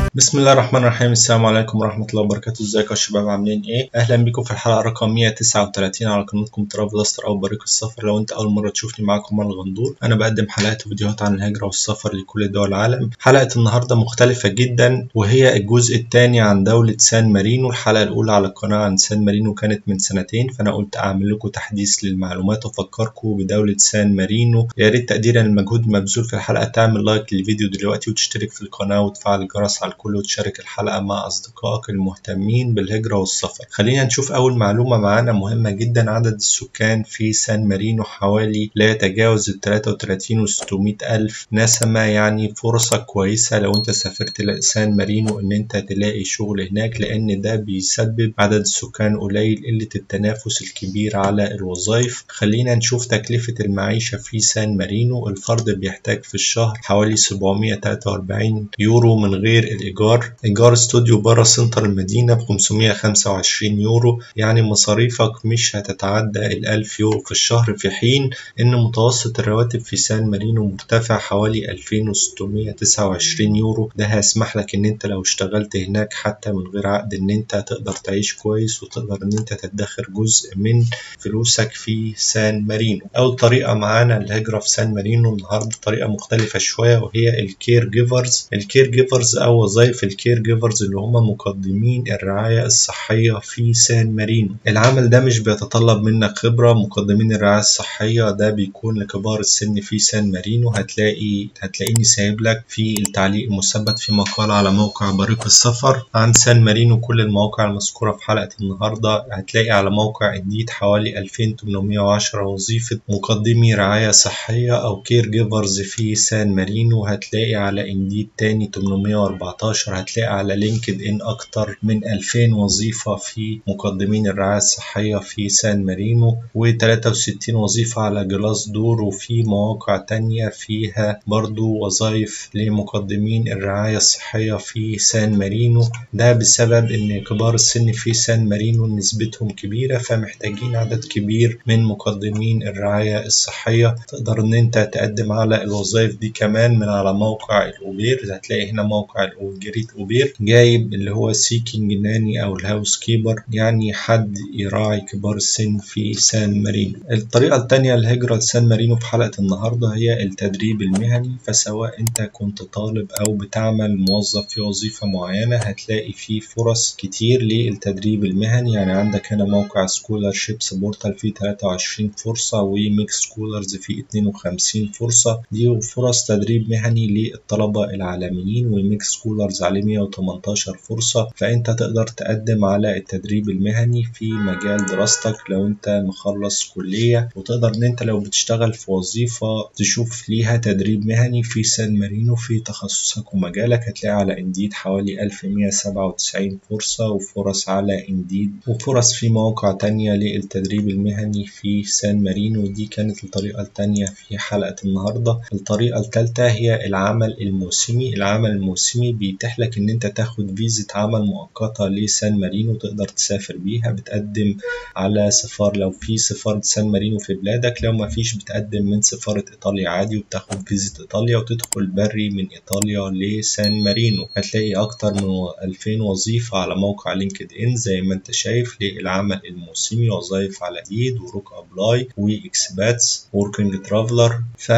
بسم الله الرحمن الرحيم السلام عليكم ورحمة الله وبركاته ازيكم يا شباب عاملين ايه اهلا بيكم في الحلقة رقم 139 على قناتكم ترافلستر او بريق السفر لو انت اول مرة تشوفني معاكم مال الغندور انا بقدم حلقات وفيديوهات عن الهجرة والسفر لكل دول العالم حلقة النهاردة مختلفة جدا وهي الجزء الثاني عن دولة سان مارينو الحلقة الاولى على القناة عن سان مارينو كانت من سنتين فانا قلت اعمل لكم تحديث للمعلومات وافكركم بدولة سان مارينو يا ريت تقديرا للمجهود المبذول في الحلقة تعمل لايك للفيديو دلوقتي وتشترك في القناة وتفعل الجرس على الكل وتشارك الحلقة مع أصدقائك المهتمين بالهجرة والسفر خلينا نشوف أول معلومة معانا مهمة جدا عدد السكان في سان مارينو حوالي لا يتجاوز ال 33 و 600 ألف نسمة يعني فرصة كويسة لو أنت سافرت لسان مارينو إن أنت تلاقي شغل هناك لأن ده بيسبب عدد السكان قليل قلة التنافس الكبير على الوظائف خلينا نشوف تكلفة المعيشة في سان مارينو الفرد بيحتاج في الشهر حوالي 743 يورو من غير الإيجار إيجار استوديو برا سنتر المدينة ب 525 يورو يعني مصاريفك مش هتتعدى ال 1000 يورو في الشهر في حين إن متوسط الرواتب في سان مارينو مرتفع حوالي 2629 يورو ده هيسمح لك إن أنت لو اشتغلت هناك حتى من غير عقد إن أنت تقدر تعيش كويس وتقدر إن أنت تدخر جزء من فلوسك في سان مارينو أول طريقة معانا الهجرة في سان مارينو النهاردة طريقة مختلفة شوية وهي الكير جيفرز الكير جيفرز أو وظائف الكير جيفرز اللي هم مقدمين الرعاية الصحية في سان مارينو العمل ده مش بيتطلب منك خبرة مقدمين الرعاية الصحية ده بيكون لكبار السن في سان مارينو هتلاقي هتلاقيني سايب لك في التعليق المثبت في مقال على موقع بريق السفر عن سان مارينو كل المواقع المذكورة في حلقة النهاردة هتلاقي على موقع انديد حوالي 2810 وظيفة مقدمي رعاية صحية أو كير جيفرز في سان مارينو هتلاقي على انديد تاني 814 هتلاقي على لينكد ان اكتر من 2000 وظيفة في مقدمين الرعاية الصحية في سان مارينو و63 وظيفة على جلاس دور وفي مواقع تانية فيها برضو وظائف لمقدمين الرعاية الصحية في سان مارينو ده بسبب ان كبار السن في سان مارينو نسبتهم كبيرة فمحتاجين عدد كبير من مقدمين الرعاية الصحية تقدر ان انت تقدم على الوظائف دي كمان من على موقع الاوبير هتلاقي هنا موقع الجريت اوبير جايب اللي هو سيكينج ناني او الهاوس كيبر يعني حد يراعي كبار السن في سان مارينو الطريقة التانية للهجرة لسان مارينو في حلقة النهاردة هي التدريب المهني فسواء انت كنت طالب او بتعمل موظف في وظيفة معينة هتلاقي فيه فرص كتير للتدريب المهني يعني عندك هنا موقع سكولارشيبس بورتال فيه 23 فرصة وميكس سكولرز فيه 52 فرصة دي فرص تدريب مهني للطلبة العالميين وميكس سكولرز عليه 118 فرصة فأنت تقدر تقدم على التدريب المهني في مجال دراستك لو أنت مخلص كلية وتقدر إن أنت لو بتشتغل في وظيفة تشوف ليها تدريب مهني في سان مارينو في تخصصك ومجالك هتلاقي على انديد حوالي 1197 فرصة وفرص على انديد وفرص في مواقع تانية للتدريب المهني في سان مارينو دي كانت الطريقة التانية في حلقة النهاردة الطريقة التالتة هي العمل الموسمي العمل الموسمي بيتيح لك ان انت تاخد فيزة عمل مؤقتة لسان مارينو تقدر تسافر بيها بتقدم على سفار لو في سفارة سان مارينو في بلادك لو ما فيش بتقدم من سفارة ايطاليا عادي وبتاخد فيزة ايطاليا وتدخل بري من ايطاليا لسان مارينو هتلاقي اكتر من 2000 وظيفة على موقع لينكد ان زي ما انت شايف للعمل الموسمي وظائف على ايد وروك ابلاي واكسباتس وركينج ترافلر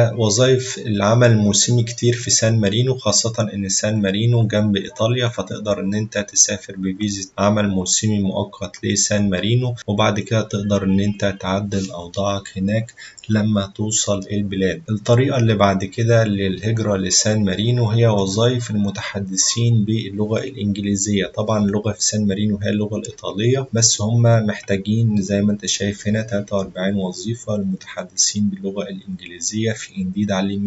فوظائف العمل الموسمي كتير في سان مارينو خاصة ان سان مارينو جنب ايطاليا فتقدر ان انت تسافر بفيزا عمل موسمي مؤقت لسان مارينو وبعد كده تقدر ان انت تعدل اوضاعك هناك لما توصل البلاد الطريقة اللي بعد كده للهجرة لسان مارينو هي وظائف المتحدثين باللغة الإنجليزية طبعا اللغة في سان مارينو هي اللغة الإيطالية بس هم محتاجين زي ما انت شايف هنا 43 وظيفة للمتحدثين باللغة الإنجليزية في انديد عليه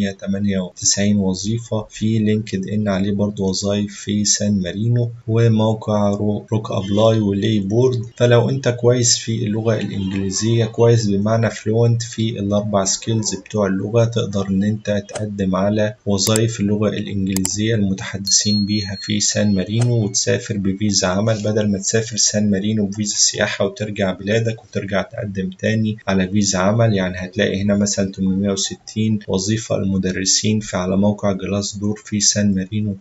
198 وظيفة في لينكد إن عليه برضو وظائف في سان مارينو وموقع روك أبلاي ولي بورد فلو انت كويس في اللغة الإنجليزية كويس بمعنى فلوينت في الأربع سكيلز بتوع اللغة تقدر إن أنت تقدم على وظائف اللغة الإنجليزية المتحدثين بيها في سان مارينو وتسافر بفيزا عمل بدل ما تسافر سان مارينو بفيزا سياحة وترجع بلادك وترجع تقدم تاني على فيزا عمل يعني هتلاقي هنا مثلا 860 وظيفة المدرسين في على موقع جلاس دور في سان مارينو تقدر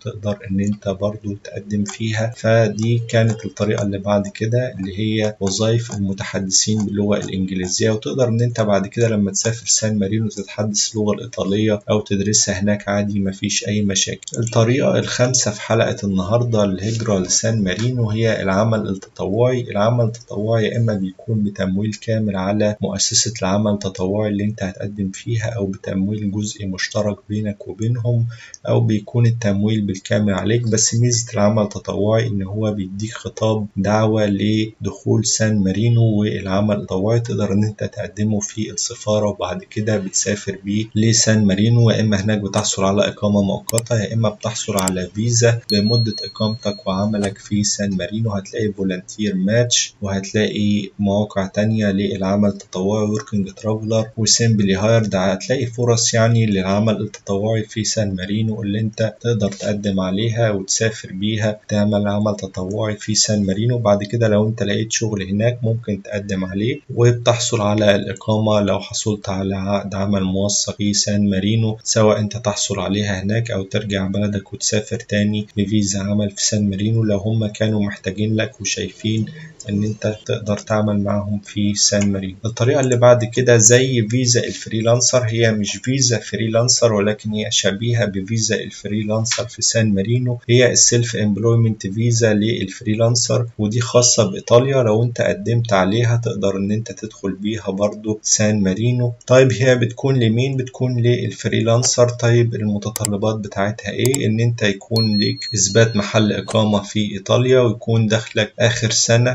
ان انت برضو تقدم فيها فدي كانت الطريقة اللي بعد كده اللي هي وظائف المتحدثين باللغة الانجليزية وتقدر ان انت بعد كده لما تسافر سان مارينو تتحدث اللغة الايطالية او تدرسها هناك عادي مفيش اي مشاكل الطريقة الخامسة في حلقة النهاردة الهجرة لسان مارينو هي العمل التطوعي العمل التطوعي يا اما بيكون بتمويل كامل على مؤسسة العمل التطوعي اللي انت هتقدم فيها او بتمويل جزئي مشترك بينك وبينهم او بيكون التمويل بالكامل عليك بس ميزة العمل التطوعي ان هو بيديك خطاب دعوة لدخول سان مارينو والعمل التطوعي تقدر ان انت تقدمه في السفارة وبعد كده بتسافر بيه لسان مارينو يا اما هناك بتحصل على اقامة مؤقتة يا اما بتحصل على فيزا بمدة اقامتك وعملك في سان مارينو هتلاقي فولنتير ماتش وهتلاقي مواقع تانية للعمل التطوعي وركينج ترافلر وسيمبلي هايرد هتلاقي فرص يعني للعمل التطوعي في سان مارينو اللي انت تقدر تقدم عليها وتسافر بيها تعمل عمل تطوعي في سان مارينو بعد كده لو انت لقيت شغل هناك ممكن تقدم عليه وبتحصل على الإقامة لو حصلت على عقد عمل موثق في سان مارينو سواء انت تحصل عليها هناك او ترجع بلدك وتسافر تاني بفيزا عمل في سان مارينو لو هم كانوا محتاجين لك وشايفين ان انت تقدر تعمل معاهم في سان مارينو الطريقة اللي بعد كده زي فيزا الفريلانسر هي مش فيزا فريلانسر ولكن هي شبيهة بفيزا الفريلانسر في سان مارينو هي السيلف امبلويمنت فيزا للفريلانسر ودي خاصة بإيطاليا لو انت قدمت عليها تقدر ان انت تدخل بيها برضو سان مارينو طيب هي بتكون لمين بتكون للفريلانسر طيب المتطلبات بتاعتها ايه ان انت يكون ليك اثبات محل اقامة في ايطاليا ويكون دخلك اخر سنة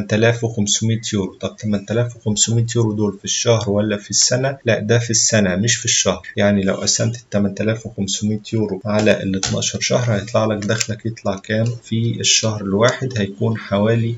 8500 يورو طب 8500 يورو دول في الشهر ولا في السنة لا ده في السنة مش في الشهر يعني لو قسمت ال 8500 يورو على ال 12 شهر هيطلع لك دخلك يطلع كام في الشهر الواحد هيكون حوالي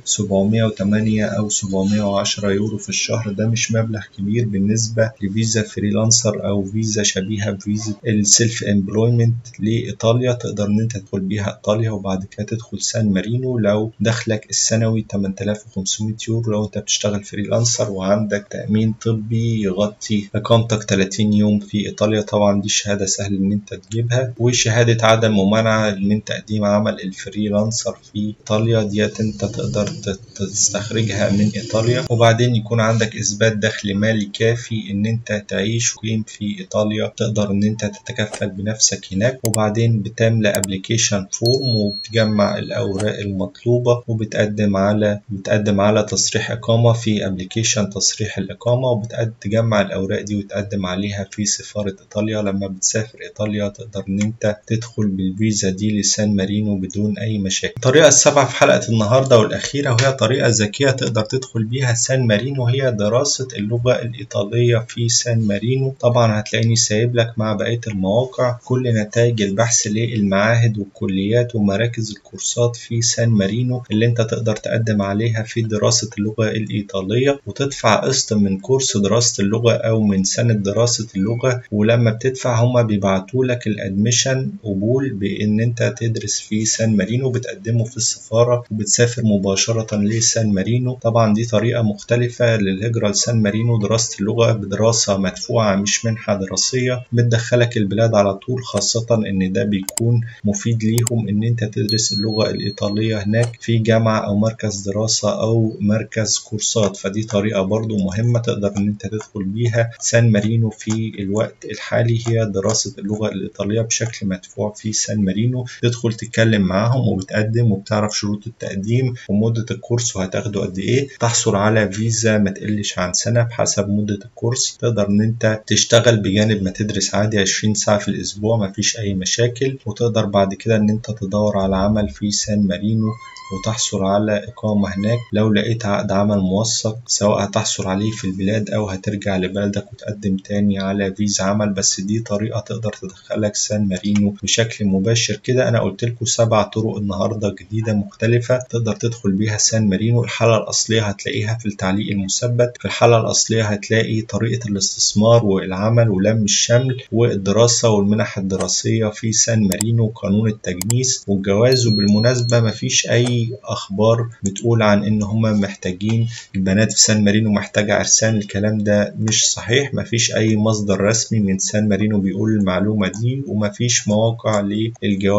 708 أو 710 يورو في الشهر ده مش مبلغ كبير بالنسبة لفيزا فريلانسر أو فيزا شبيهة بفيزا السيلف امبلويمنت لإيطاليا تقدر إن أنت تدخل بيها إيطاليا وبعد كده تدخل سان مارينو لو دخلك السنوي 8500 يورو لو أنت بتشتغل فريلانسر وعندك تأمين طبي يغطي إقامتك 30 يوم في إيطاليا طبعا دي شهادة سهل إن أنت تجيبها وشهادة عدم ممانعة من تقديم عمل الفريلانسر في إيطاليا ديت أنت تقدر تستخرجها من إيطاليا وبعدين يكون عندك إثبات دخل مالي كافي إن أنت تعيش وتقيم في إيطاليا تقدر إن أنت تتكفل بنفسك هناك وبعدين بتملى أبليكيشن فورم وبتجمع الأوراق المطلوبة وبتقدم على بتقدم على تصريح إقامة في أبليكيشن تصريح الإقامة وبتجمع الأوراق دي وتقدم عليها في سفارة إيطاليا لما بتسافر إيطاليا تقدر إن أنت تدخل بالفيزا دي لسان مارينو بدون أي مشاكل. الطريقة السابعة في حلقة النهاردة والأخيرة وهي طريقة ذكية تقدر تدخل بيها سان مارينو هي دراسة اللغة الإيطالية في سان مارينو طبعا هتلاقيني سايب لك مع بقية المواقع كل نتائج البحث للمعاهد والكليات ومراكز الكورسات في سان مارينو اللي أنت تقدر تقدم عليها في دراسة اللغة الإيطالية وتدفع قسط من كورس دراسة اللغة أو من سنة دراسة اللغة ولما بتدفع هما بيبعتوا لك الادميشن قبول بإن أنت تدرس في سان مارينو بتقدمه في السفارة وبتسافر مباشرة لسان مارينو طبعا دي طريقة مختلفة للهجرة لسان مارينو دراسة اللغة بدراسة مدفوعة مش منحة دراسية بتدخلك البلاد على طول خاصة إن ده بيكون مفيد ليهم إن أنت تدرس اللغة الإيطالية هناك في جامعة أو مركز دراسة أو مركز كورسات فدي طريقة برضو مهمة تقدر إن أنت تدخل بيها سان مارينو في الوقت الحالي هي دراسة اللغة الإيطالية بشكل مدفوع في سان مارينو تدخل تتكلم معاهم وبتقدم وبتعرف شروط التقديم ومدة الكورس وهتاخده قد إيه تحصل على فيزا ما تقلش عن سنة بحسب مدة الكورس تقدر إن أنت تشتغل بجانب ما تدرس عادي 20 ساعة في الأسبوع مفيش أي مشاكل وتقدر بعد كده إن أنت تدور على عمل في سان مارينو وتحصل على إقامة هناك لو لقيت عقد عمل موثق سواء هتحصل عليه في البلاد أو هترجع لبلدك وتقدم تاني على فيزا عمل بس دي طريقة تقدر تدخلك سان مارينو بشكل مباشر كده أنا قلت لكم سبع طرق النهاردة جديدة مختلفة تقدر تدخل بيها سان مارينو الحالة الأصلية هتلاقيها في التعليق المثبت في الحالة الأصلية هتلاقي طريقة الاستثمار والعمل ولم الشمل والدراسة والمنح الدراسية في سان مارينو وقانون التجنيس والجواز وبالمناسبة مفيش أي اخبار بتقول عن ان هما محتاجين البنات في سان مارينو محتاجة عرسان الكلام ده مش صحيح مفيش اي مصدر رسمي من سان مارينو بيقول المعلومة دي ومفيش مواقع للجواز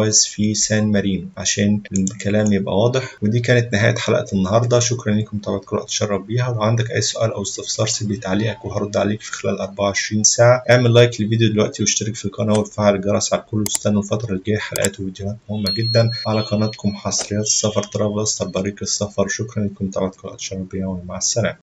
ترايز في سان مارينو عشان الكلام يبقى واضح ودي كانت نهاية حلقة النهاردة شكرا لكم متابعتكم اتشرف بيها ولو عندك أي سؤال أو استفسار سيب لي تعليقك وهرد عليك في خلال 24 ساعة اعمل لايك للفيديو دلوقتي واشترك في القناة وتفعل الجرس على الكل واستنوا الفترة الجاية حلقات وفيديوهات مهمة جدا على قناتكم حصريات السفر ترافل بريق السفر شكرا لكم متابعتكم اتشرف بيها ومع السلامة